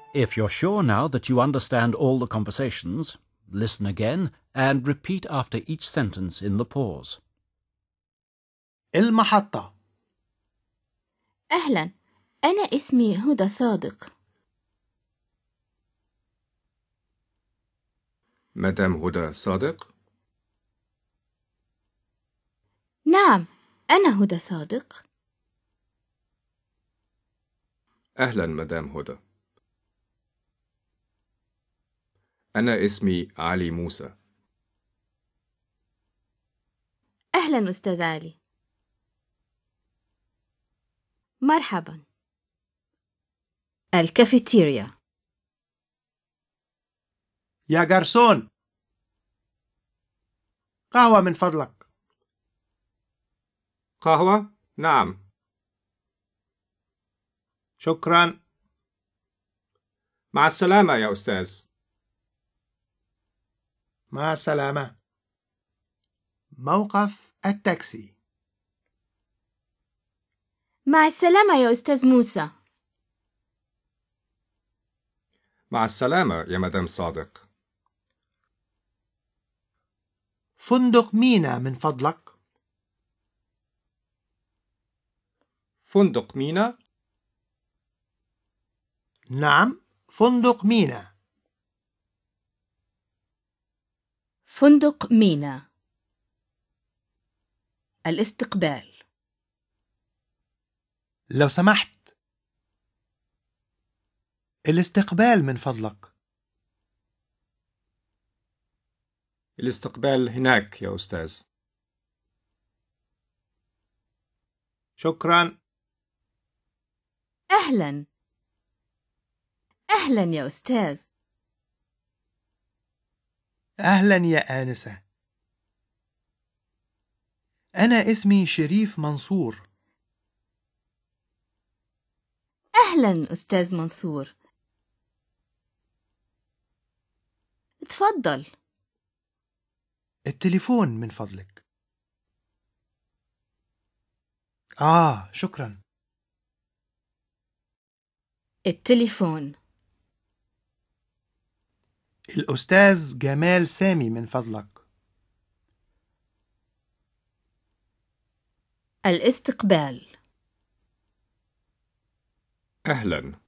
If you're sure now that you understand all the conversations, listen again and repeat after each sentence in the pause. المحطة أهلا أنا اسمي هدى صادق مدام هدى صادق نعم أنا هدى صادق أهلا مدام هدى أنا اسمي علي موسى أهلا أستاذ علي مرحبا الكافيتيريا يا جرسون قهوة من فضلك قهوة؟ نعم شكرا مع السلامة يا أستاذ مع السلامة موقف التاكسي مع السلامة يا أستاذ موسى مع السلامة يا مدام صادق فندق مينا من فضلك فندق مينا نعم فندق مينا فندق مينا الاستقبال لو سمحت الاستقبال من فضلك الاستقبال هناك يا أستاذ شكرا أهلا أهلا يا أستاذ أهلا يا آنسة أنا اسمي شريف منصور أهلا أستاذ منصور تفضل التليفون من فضلك آه شكرا التليفون الأستاذ جمال سامي من فضلك الاستقبال أهلا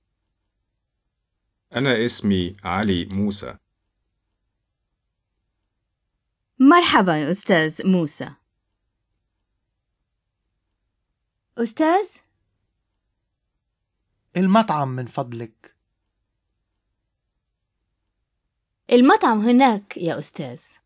أنا اسمي علي موسى مرحبا أستاذ موسى أستاذ المطعم من فضلك المطعم هناك يا أستاذ